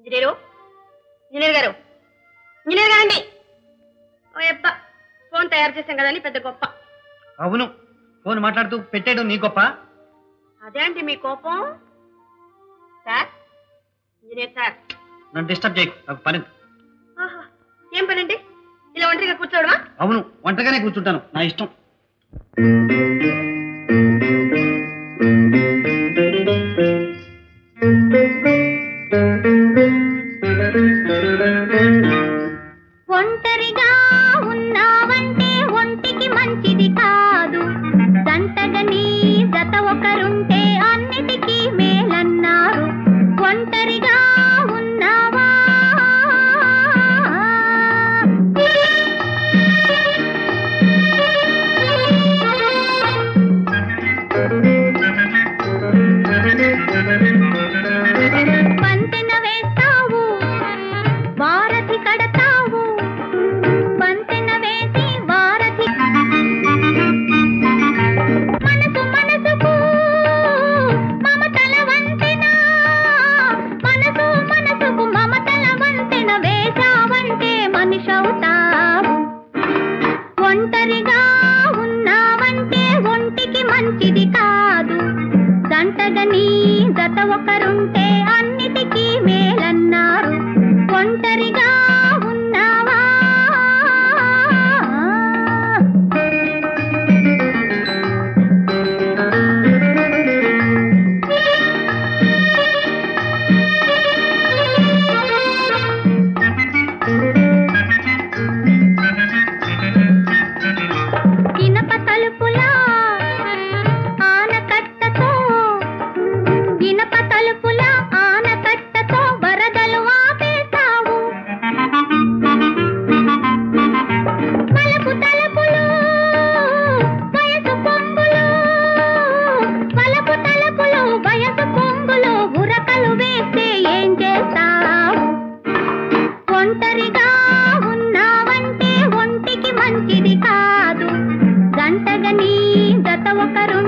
Engineer engineer గారు engineer గారండి ఓ యప్ప phone తయారు చేశాం కదని పెద్ద గొప్ప అవును ఫోన్ మాట్లాడుతూ పెట్టేయడం నీ గొప్ప అదే అండి మీ కోపం సార్ ఇంజనీర్ సార్ నన్ను డిస్టర్బ్ చేయకు నాకు పని ఉంది. ఆహా ఏం పనండి ఇలా ఒంటరిగా కూర్చోవడమా అవును ఒంటరిగానే కూర్చుంటాను నా ఇష్టం ఒంటరిగా ఉన్నావంటే ఒంటికి మంచిది కాదు జంటగా నీ జత ఒకరుంటే అన్నిటికీ మేలన్నారు ఒంటరిగా ఉన్నావా పంతెన వేస్తావు వారధి కడతావు వంతెన వేసి వారధి మనసు మనసుకు మమతల వంతెన మనసు మనసుకు మమతల వంతెన వేసావంటే మనిషవుతావు ఒంటరిగా ఉన్నావంటే ఒంటికి మంచిది కాదు జంటగా నీ జత ఒకరుంటే అన్నిటికీ మేలన్నారు ఒంటరిగా ఉన్నావా ఇనప తలుపులా ఆనకట్టతో ఇనప తలుపుల ఆనకట్టతో వరదలు ఆపేశావు మలపు తలుపులు వయసు పొంగులు మలపు తలుపులు వయసు పొంగులు ఉరకలు వేస్తే ఏం చేస్తావు ఒంటరిగా ఉన్నావంటే ఒంటికి మంచిది కాదు గంటగా నీ జత ఒకరు